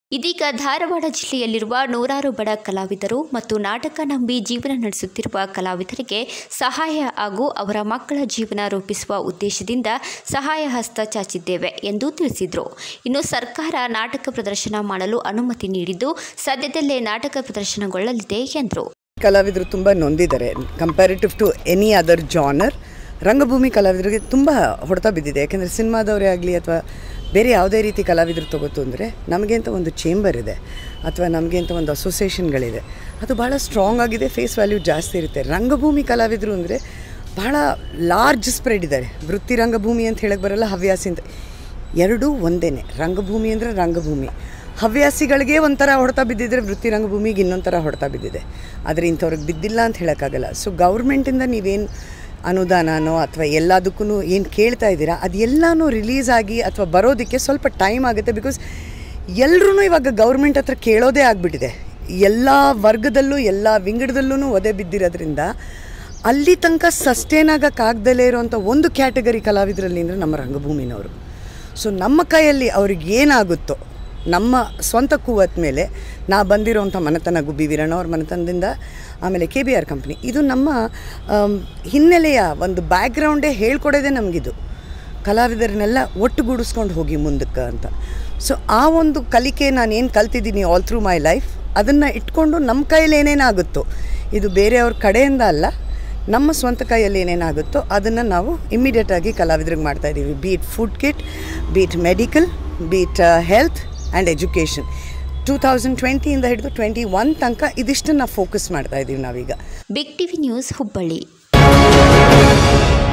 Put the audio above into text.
ಇದೀಗ ಧಾರವಾಡ ಜಿಲ್ಲೆಯಲ್ಲಿರುವ ನೂರಾರು ಬಡ ಕಲಾವಿದರು ಮತ್ತು ನಾಟಕ ನಂಬಿ ಜೀವನ ನಡೆಸುತ್ತಿರುವ ಕಲಾವಿದರಿಗೆ ಸಹಾಯ ಹಾಗೂ ಅವರ ಮಕ್ಕಳ ಜೀವನ ರೂಪಿಸುವ ಉದ್ದೇಶದಿಂದ ಸಹಾಯ ಹಸ್ತ ಚಾಚಿದ್ದೇವೆ ಎಂದು ತಿಳಿಸಿದರು ಇನ್ನು ಸರ್ಕಾರ ನಾಟಕ ಪ್ರದರ್ಶನ ಮಾಡಲು ಅನುಮತಿ ನೀಡಿದ್ದು ಸದ್ಯದಲ್ಲೇ ನಾಟಕ ಪ್ರದರ್ಶನಗೊಳ್ಳಲಿದೆ ಎಂದರು ಕಲಾವಿದರು ತುಂಬ ನೊಂದಿದ್ದಾರೆ comparative to any other genre ರಂಗಭೂಮಿ ಕಲಾವಿದರಿಗೆ ತುಂಬ ಹೊಡೆತ ಬಿದ್ದಿದೆ ಯಾಕೆಂದರೆ ಸಿನಿಮಾದವರೇ ಆಗಲಿ ಅಥವಾ ಬೇರೆ ಯಾವುದೇ ರೀತಿ ಕಲಾವಿದರು ತಗೋತು ಅಂದರೆ ನಮಗೆ ಅಂತ ಒಂದು ಚೇಂಬರ್ ಇದೆ ಅಥವಾ ನಮಗೆ ಅಂತ ಒಂದು ಅಸೋಸಿಯೇಷನ್ಗಳಿದೆ ಅದು ಭಾಳ ಸ್ಟ್ರಾಂಗ್ ಆಗಿದೆ ಫೇಸ್ ವ್ಯಾಲ್ಯೂ ಜಾಸ್ತಿ ಇರುತ್ತೆ ರಂಗಭೂಮಿ ಕಲಾವಿದರು ಅಂದರೆ ಭಾಳ ಲಾರ್ಜ್ ಸ್ಪ್ರೆಡ್ ಇದ್ದಾರೆ ವೃತ್ತಿ ರಂಗಭೂಮಿ ಅಂತ ಹೇಳಕ್ಕೆ ಬರಲ್ಲ ಹವ್ಯಾಸಿ ಅಂತ ಎರಡೂ ಒಂದೇ ರಂಗಭೂಮಿ ಅಂದರೆ ರಂಗಭೂಮಿ ಹವ್ಯಾಸಿಗಳಿಗೆ ಒಂಥರ ಹೊಡೆತ ಬಿದ್ದಿದ್ರೆ ವೃತ್ತಿ ರಂಗಭೂಮಿಗೆ ಇನ್ನೊಂಥರ ಹೊಡೆತ ಬಿದ್ದಿದೆ ಆದರೆ ಇಂಥವ್ರಿಗೆ ಬಿದ್ದಿಲ್ಲ ಅಂತ ಹೇಳೋಕ್ಕಾಗಲ್ಲ ಸೊ ಗೌರ್ಮೆಂಟಿಂದ ನೀವೇನು ಅನುದಾನನೋ ಅಥವಾ ಎಲ್ಲದಕ್ಕೂ ಏನು ಕೇಳ್ತಾ ಇದ್ದೀರಾ ಅದೆಲ್ಲನೂ ರಿಲೀಸ್ ಆಗಿ ಅಥವಾ ಬರೋದಕ್ಕೆ ಸ್ವಲ್ಪ ಟೈಮ್ ಆಗುತ್ತೆ ಬಿಕಾಸ್ ಎಲ್ಲರೂ ಇವಾಗ ಗೌರ್ಮೆಂಟ್ ಹತ್ರ ಕೇಳೋದೇ ಆಗಿಬಿಟ್ಟಿದೆ ಎಲ್ಲ ವರ್ಗದಲ್ಲೂ ಎಲ್ಲ ವಿಂಗಡದಲ್ಲೂ ಒದೆ ಬಿದ್ದಿರೋದ್ರಿಂದ ಅಲ್ಲಿ ತನಕ ಸಸ್ಟೇನ್ ಆಗೋಕ್ಕಾಗ್ದಲೇ ಇರೋವಂಥ ಒಂದು ಕ್ಯಾಟಗರಿ ಕಲಾವಿದರಲ್ಲಿ ಅಂದರೆ ನಮ್ಮ ರಂಗಭೂಮಿನವರು ಸೊ ನಮ್ಮ ಕೈಯಲ್ಲಿ ಅವ್ರಿಗೆ ಏನಾಗುತ್ತೋ ನಮ್ಮ ಸ್ವಂತ ಕೂವತ್ ಮೇಲೆ ನಾ ಬಂದಿರೋವಂಥ ಮನೆತನ ಗುಬ್ಬಿ ವೀರಣ್ಣ ಅವ್ರ ಮನೆತನದಿಂದ ಆಮೇಲೆ ಕೆ ಬಿ ಆರ್ ಕಂಪ್ನಿ ಇದು ನಮ್ಮ ಆಮ್, ಹಿನ್ನೆಲೆಯ ಒಂದು ಬ್ಯಾಕ್ಗ್ರೌಂಡೇ ಹೇಳ್ಕೊಡೋದೇ ನಮಗಿದು ಕಲಾವಿದರನ್ನೆಲ್ಲ ಒಟ್ಟುಗೂಡಿಸ್ಕೊಂಡು ಹೋಗಿ ಮುಂದಕ್ಕೆ ಅಂತ ಸೊ ಆ ಒಂದು ಕಲಿಕೆ ನಾನು ಏನು ಕಲ್ತಿದ್ದೀನಿ ಆಲ್ ಥ್ರೂ ಮೈ ಲೈಫ್ ಅದನ್ನು ಇಟ್ಕೊಂಡು ನಮ್ಮ ಕೈಯಲ್ಲಿ ಏನೇನಾಗುತ್ತೋ ಇದು ಬೇರೆಯವ್ರ ಕಡೆಯಿಂದ ಅಲ್ಲ ನಮ್ಮ ಸ್ವಂತ ಕೈಯಲ್ಲಿ ಏನೇನಾಗುತ್ತೋ ಅದನ್ನು ನಾವು ಇಮ್ಮಿಡಿಯೇಟಾಗಿ ಕಲಾವಿದ್ರಿಗೆ ಮಾಡ್ತಾಯಿದ್ದೀವಿ beat food kit beat medical beat health and education two thousand ಟ್ವೆಂಟಿಯಿಂದ ಹಿಡಿದು ಟ್ವೆಂಟಿ ಒನ್ ತನಕ ಇದಿಷ್ಟನ್ನು ಫೋಕಸ್ ಮಾಡ್ತಾ ಇದ್ದೀವಿ ನಾವೀಗ ಬಿಗ್ ಟಿವಿ ನ್ಯೂಸ್ ಹುಬ್ಬಳ್ಳಿ